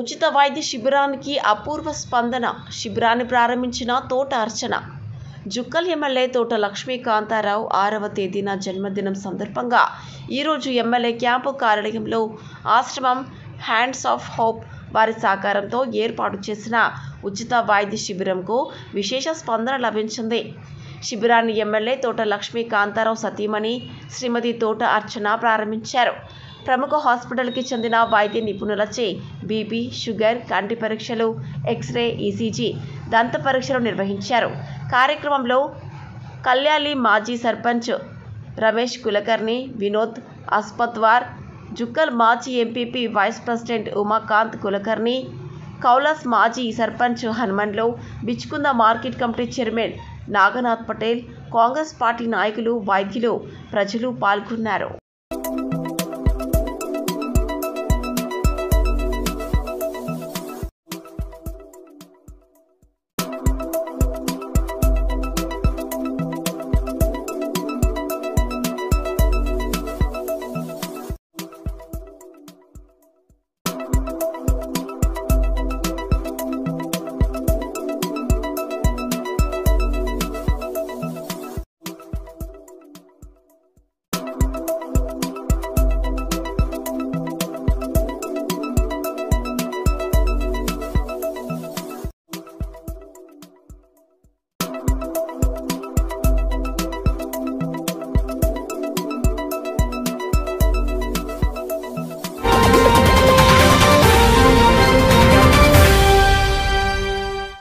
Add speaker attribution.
Speaker 1: ఉచిత వైద్య శిబిరానికి అపూర్వ స్పందన శిబిరాన్ని ప్రారంభించిన తోట అర్చన జుక్కల్ ఎమ్మెల్యే తోట లక్ష్మీకాంతారావు ఆరవ తేదీన జన్మదినం సందర్భంగా ఈరోజు ఎమ్మెల్యే క్యాంపు కార్యాలయంలో ఆశ్రమం హ్యాండ్స్ ఆఫ్ హోప్ వారి సహకారంతో ఏర్పాటు చేసిన ఉచిత వైద్య శిబిరంకు విశేష స్పందన లభించింది శిబిరాన్ని ఎమ్మెల్యే తోట లక్ష్మీకాంతారావు సతీమణి శ్రీమతి తోట అర్చన ప్రారంభించారు ప్రముఖ హాస్పిటల్కి చెందిన వైద్య నిపుణులచే బీపీ షుగర్ కంటి పరీక్షలు ఎక్స్రే ఈసీజీ దంత పరీక్షలు నిర్వహించారు కార్యక్రమంలో కళ్యాలి మాజీ సర్పంచ్ రమేష్ కులకర్ణి వినోద్ అస్పత్వార్ జుక్కల్ మాజీ MPP vice president Umakant Kulkarni Kowlas మాజీ సర్పంచ్ హనుమన్లో Bichkunda market committee chairman Naganath Patel Congress party నాయకులు వైద్యులు ప్రజలు పాల్గొన్నారు